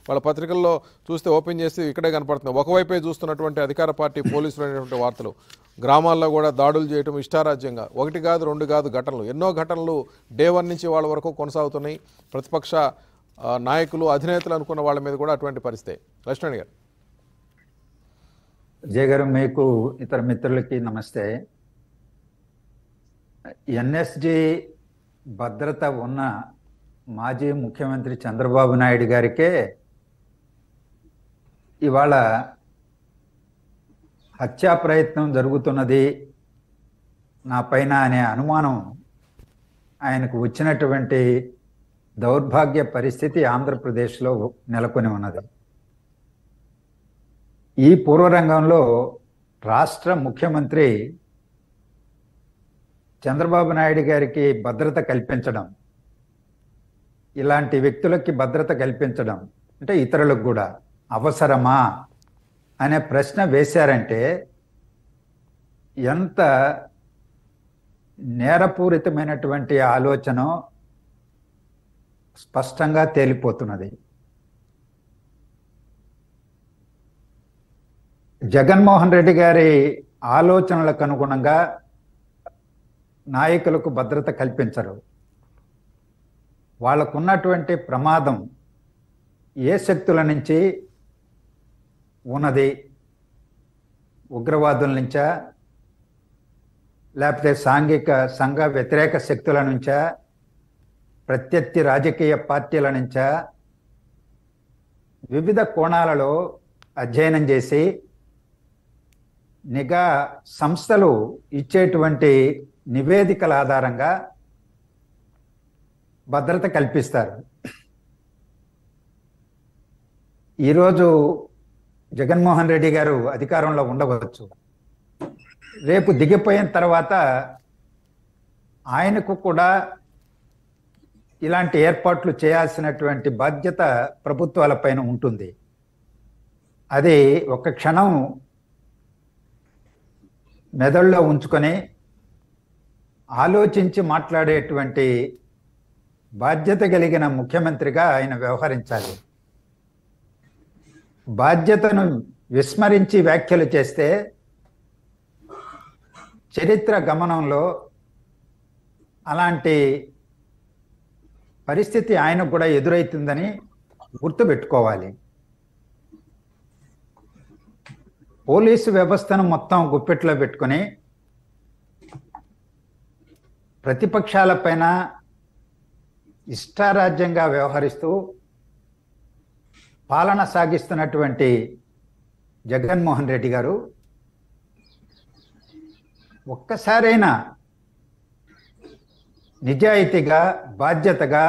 వాళ్ళ పత్రికల్లో చూస్తే ఓపెన్ చేసి ఇక్కడే కనపడుతుంది ఒకవైపే చూస్తున్నటువంటి అధికార పార్టీ పోలీసులు అనేటువంటి వార్తలు గ్రామాల్లో కూడా దాడులు చేయటం ఇష్టారాజ్యంగా ఒకటి కాదు రెండు కాదు ఘటనలు ఎన్నో ఘటనలు డే వన్ నుంచి వాళ్ళ వరకు కొనసాగుతున్నాయి ప్రతిపక్ష ఆ, నాయకులు అధినేతలు అనుకున్న వాళ్ళ మీద కూడా అటువంటి పరిస్థితి లక్ష్మణ్ గారు జయ గారు మీకు ఇతర మిత్రులకి నమస్తే ఎన్ఎస్జి భద్రత ఉన్న మాజీ ముఖ్యమంత్రి చంద్రబాబు నాయుడు గారికే ఇవాళ హత్యా ప్రయత్నం జరుగుతున్నది నా పైన అనే అనుమానం ఆయనకు వచ్చినటువంటి దౌర్భాగ్య పరిస్థితి ఆంధ్రప్రదేశ్లో నెలకొని ఉన్నది ఈ పూర్వరంగంలో రాష్ట్ర ముఖ్యమంత్రి చంద్రబాబు నాయుడు గారికి భద్రత కల్పించడం ఇలాంటి వ్యక్తులకి భద్రత కల్పించడం అంటే ఇతరులకు కూడా అవసరమా అనే ప్రశ్న వేశారంటే ఎంత నేరపూరితమైనటువంటి ఆలోచన స్పష్టంగా తేలిపోతున్నది జగన్మోహన్ రెడ్డి గారి ఆలోచనలకు అనుగుణంగా నాయకులకు భద్రత కల్పించరు వాళ్ళకున్నటువంటి ప్రమాదం ఏ శక్తుల నుంచి ఉన్నది ఉగ్రవాదుల నుంచా లేకపోతే సాంఘిక సంఘ వ్యతిరేక శక్తుల నుంచా ప్రత్యర్థి రాజకీయ పార్టీల నుంచా వివిధ కోణాలలో అధ్యయనం చేసి నిఘా సంస్థలు ఇచ్చేటువంటి నివేదికల ఆధారంగా భద్రత కల్పిస్తారు ఈరోజు జగన్మోహన్ రెడ్డి గారు అధికారంలో ఉండవచ్చు రేపు దిగిపోయిన తర్వాత ఆయనకు కూడా ఇలాంటి ఏర్పాట్లు చేయాల్సినటువంటి బాధ్యత ప్రభుత్వాలపైన ఉంటుంది అది ఒక క్షణం మెదడులో ఉంచుకొని ఆలోచించి మాట్లాడేటువంటి బాధ్యత కలిగిన ముఖ్యమంత్రిగా ఆయన వ్యవహరించాలి బాధ్యతను విస్మరించి వ్యాఖ్యలు చేస్తే చరిత్ర గమనంలో అలాంటి పరిస్థితి ఆయనకు కూడా ఎదురవుతుందని గుర్తుపెట్టుకోవాలి పోలీసు వ్యవస్థను మొత్తం గుప్పెట్లో పెట్టుకొని ప్రతిపక్షాలపైన ఇష్టారాజ్యంగా వ్యవహరిస్తూ పాలన సాగిస్తున్నటువంటి జగన్మోహన్ రెడ్డి గారు ఒక్కసారైనా నిజాయితీగా బాధ్యతగా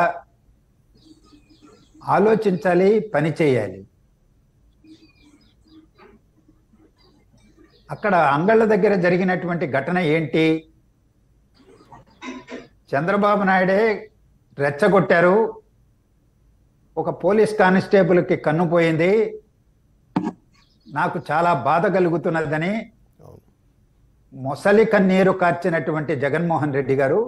ఆలోచించాలి పని చేయాలి అక్కడ అంగళ్ళ దగ్గర జరిగినటువంటి ఘటన ఏంటి చంద్రబాబు నాయుడే రెచ్చగొట్టారు ఒక పోలీస్ కానిస్టేబుల్కి కన్ను పోయింది నాకు చాలా బాధ కలుగుతున్నదని అవును మొసలి కన్నీరు కార్చినటువంటి జగన్మోహన్ రెడ్డి గారు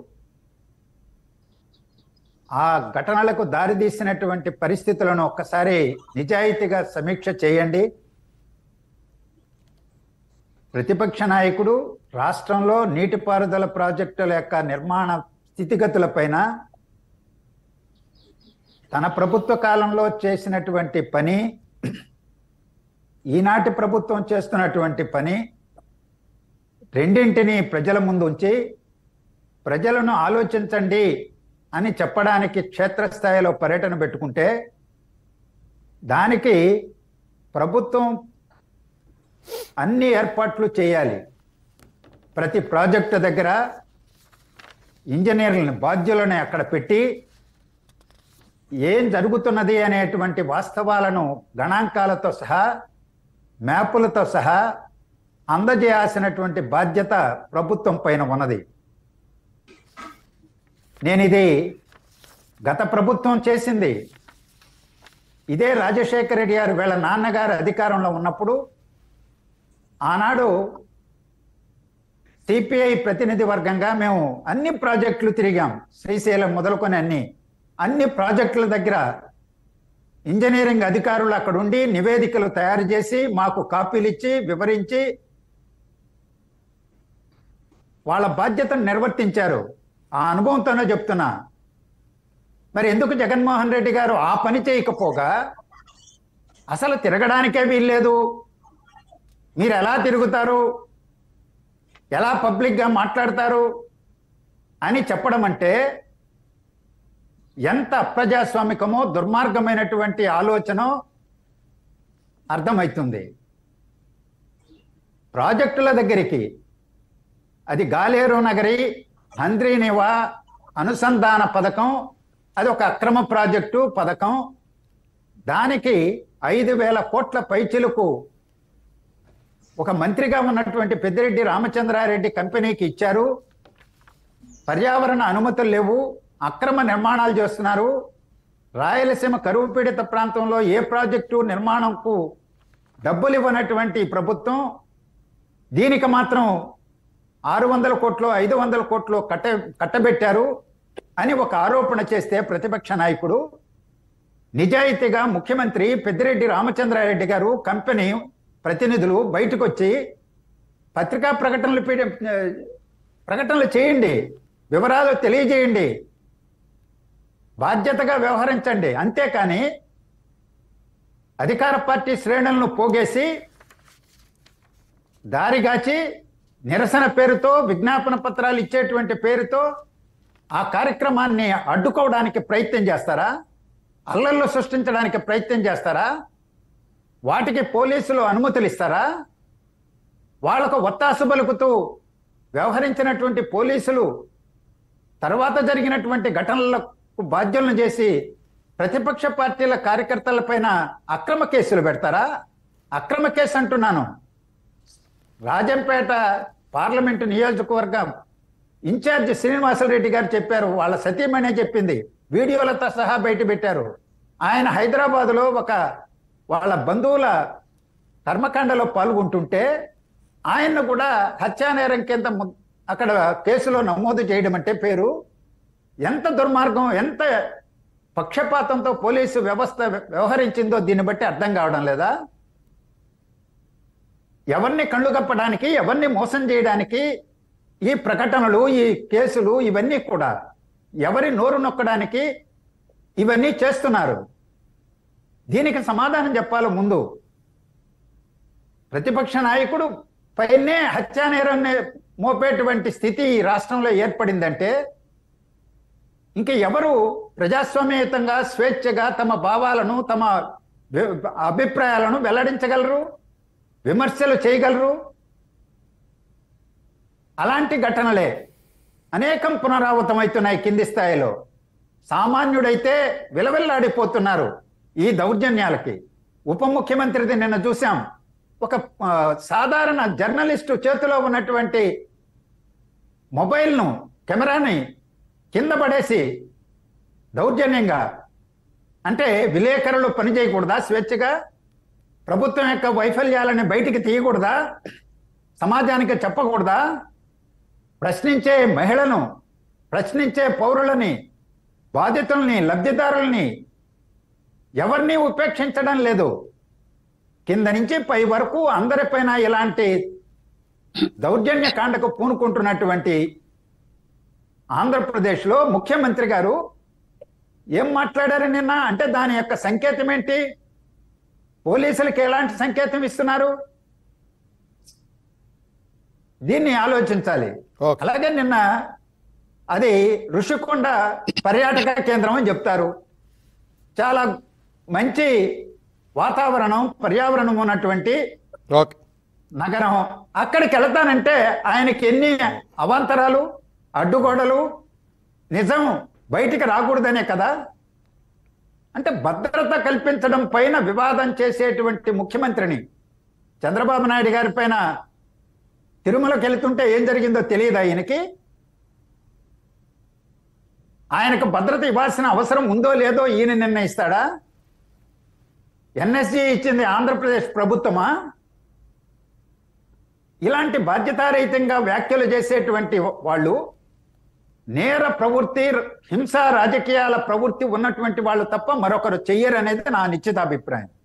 ఆ ఘటనలకు దారితీసినటువంటి పరిస్థితులను ఒక్కసారి నిజాయితీగా సమీక్ష చేయండి ప్రతిపక్ష నాయకుడు రాష్ట్రంలో నీటిపారుదల ప్రాజెక్టుల యొక్క నిర్మాణ స్థితిగతులపైన తన ప్రభుత్వ కాలంలో చేసినటువంటి పని ఈనాటి ప్రభుత్వం చేస్తున్నటువంటి పని రెండింటిని ప్రజల ముందు ఉంచి ప్రజలను ఆలోచించండి అని చెప్పడానికి క్షేత్రస్థాయిలో పర్యటన పెట్టుకుంటే దానికి ప్రభుత్వం అన్ని ఏర్పాట్లు చేయాలి ప్రతి ప్రాజెక్టు దగ్గర ఇంజనీర్లను బాధ్యులను అక్కడ పెట్టి ఏం జరుగుతున్నది అనేటువంటి వాస్తవాలను గణాంకాలతో సహా మ్యాపులతో సహా అందజేయాల్సినటువంటి బాధ్యత ప్రభుత్వం పైన ఉన్నది నేను ఇది గత ప్రభుత్వం చేసింది ఇదే రాజశేఖర రెడ్డి గారు వీళ్ళ నాన్నగారు అధికారంలో ఉన్నప్పుడు ఆనాడు సిపిఐ ప్రతినిధి వర్గంగా మేము అన్ని ప్రాజెక్టులు తిరిగాం శ్రీశైలం మొదలుకొని అన్ని అన్ని ప్రాజెక్టుల దగ్గర ఇంజనీరింగ్ అధికారులు అక్కడ ఉండి నివేదికలు తయారు చేసి మాకు కాపీలు ఇచ్చి వివరించి వాళ్ళ బాధ్యతను నిర్వర్తించారు ఆ అనుభవంతోనే చెప్తున్నా మరి ఎందుకు జగన్మోహన్ రెడ్డి గారు ఆ పని చేయకపోగా అసలు తిరగడానికే వీల్లేదు మీరు ఎలా తిరుగుతారు ఎలా పబ్లిక్గా మాట్లాడతారు అని చెప్పడం అంటే ఎంత అప్రజాస్వామికమో దుర్మార్గమైనటువంటి ఆలోచన అర్థమవుతుంది ప్రాజెక్టుల దగ్గరికి అది గాలేరు నగరి హంద్రీనివా అనుసంధాన పథకం అది ఒక అక్రమ ప్రాజెక్టు పథకం దానికి ఐదు వేల కోట్ల పైచిలకు ఒక మంత్రిగా ఉన్నటువంటి పెద్దిరెడ్డి రామచంద్రారెడ్డి కంపెనీకి ఇచ్చారు పర్యావరణ అనుమతులు లేవు అక్రమ నిర్మాణాలు చేస్తున్నారు రాయలసీమ కరువు పీడిత ప్రాంతంలో ఏ ప్రాజెక్టు నిర్మాణంకు డబ్బులు ఇవ్వనటువంటి ప్రభుత్వం దీనికి మాత్రం ఆరు వందల కోట్లు ఐదు వందల కోట్లు కట్ట కట్టబెట్టారు అని ఒక ఆరోపణ చేస్తే ప్రతిపక్ష నాయకుడు నిజాయితీగా ముఖ్యమంత్రి పెద్దిరెడ్డి రామచంద్రారెడ్డి గారు కంపెనీ ప్రతినిధులు బయటకు వచ్చి పత్రికా ప్రకటనలు పీడి- ప్రకటనలు చేయండి వివరాలు తెలియజేయండి బాధ్యతగా వ్యవహరించండి అంతేకాని అధికార పార్టీ శ్రేణులను పోగేసి దారిగాచి నిరసన పేరుతో విజ్ఞాపన పత్రాలు ఇచ్చేటువంటి పేరుతో ఆ కార్యక్రమాన్ని అడ్డుకోవడానికి ప్రయత్నం చేస్తారా అల్లర్లు సృష్టించడానికి ప్రయత్నం చేస్తారా వాటికి పోలీసులు అనుమతులు ఇస్తారా వాళ్లకు ఒత్తాసు పలుకుతూ వ్యవహరించినటువంటి పోలీసులు తర్వాత జరిగినటువంటి ఘటనలకు బాధ్యులను చేసి ప్రతిపక్ష పార్టీల కార్యకర్తలపైన అక్రమ కేసులు పెడతారా అక్రమ కేసు అంటున్నాను రాజంపేట పార్లమెంటు నియోజకవర్గం ఇన్ఛార్జ్ శ్రీనివాసరెడ్డి గారు చెప్పారు వాళ్ళ సతీమణే చెప్పింది వీడియోలతో సహా బయట పెట్టారు ఆయన హైదరాబాదులో ఒక వాళ్ళ బంధువుల కర్మకాండలో పాల్గొంటుంటే ఆయన్ను కూడా హత్యానేరం కింద ము- అక్కడ కేసులో నమోదు చేయడం అంటే పేరు ఎంత దుర్మార్గం ఎంత పక్షపాతంతో పోలీసు వ్యవస్థ వ్యవహరించిందో దీన్ని బట్టి అర్థం కావడం లేదా ఎవరిని కళ్ళు కప్పడానికి ఎవరిని మోసం చేయడానికి ఈ ప్రకటనలు ఈ కేసులు ఇవన్నీ కూడా ఎవరి నోరు నొక్కడానికి ఇవన్నీ చేస్తున్నారు దీనికి సమాధానం చెప్పాలి ముందు ప్రతిపక్ష నాయకుడు పైనే హత్యానేరాన్ని మోపేటువంటి స్థితి ఈ రాష్ట్రంలో ఏర్పడిందంటే ఇంక ఎవరు ప్రజాస్వామ్యయుతంగా స్వేచ్ఛగా తమ భావాలను తమ వి- అభిప్రాయాలను వెల్లడించగలరు విమర్శలు చేయగలరు అలాంటి ఘటనలే అనేకం పునరావృతమవుతున్నాయి కింది స్థాయిలో సామాన్యుడైతే విలవిల్లాడిపోతున్నారు ఈ దౌర్జన్యాలకి ఉప ముఖ్యమంత్రిది నిన్న చూసాం ఒక ఆ, సాధారణ జర్నలిస్టు చేతిలో ఉన్నటువంటి మొబైల్ను కెమెరాని కింద పడేసి దౌర్జన్యంగా అంటే విలేకరులు పని చేయకూడదా స్వేచ్ఛగా ప్రభుత్వం యొక్క వైఫల్యాలని బయటికి తీయకూడదా సమాజానికి చెప్పకూడదా ప్రశ్నించే మహిళను ప్రశ్నించే పౌరులని బాధితుల్ని లబ్ధిదారుల్ని ఎవరిని ఉపేక్షించడం లేదు కింద నుంచి పై వరకు అందరిపైన ఇలాంటి దౌర్జన్య కాండకు పూనుకుంటున్నటువంటి ఆంధ్రప్రదేశ్లో ముఖ్యమంత్రి గారు ఏం మాట్లాడారు నిన్న అంటే దాని యొక్క సంకేతం ఏంటి పోలీసులకు ఎలాంటి సంకేతం ఇస్తున్నారు దీన్ని ఆలోచించాలి ఓకే అలాగే నిన్న అది ఋషికొండ పర్యాటక కేంద్రం అని చెప్తారు చాలా మంచి వాతావరణం పర్యావరణం ఉన్నటువంటి ఓకే నగరం అక్కడికి వెళతానంటే ఆయనకి ఎన్ని అవాంతరాలు అడ్డుగోడలు నిజం బయటికి రాకూడదనే కదా అంటే భద్రత కల్పించడం పైన వివాదం చేసేటువంటి ముఖ్యమంత్రిని చంద్రబాబు నాయుడు గారి పైన తిరుమలకి వెళ్తుంటే ఏం జరిగిందో తెలియదు ఆయనకి ఆయనకు భద్రత ఇవ్వాల్సిన అవసరం ఉందో లేదో ఈయన నిర్ణయిస్తాడా ఎన్ఎస్జి ఇచ్చింది ఆంధ్రప్రదేశ్ ప్రభుత్వమా ఇలాంటి బాధ్యతారహితంగా వ్యాఖ్యలు చేసేటువంటి వాళ్ళు నేర ప్రవృత్తి హింసా రాజకీయాల ప్రవృత్తి ఉన్నటువంటి వాళ్ళు తప్ప మరొకరు చెయ్యరు అనేది నా నిశ్చిత అభిప్రాయం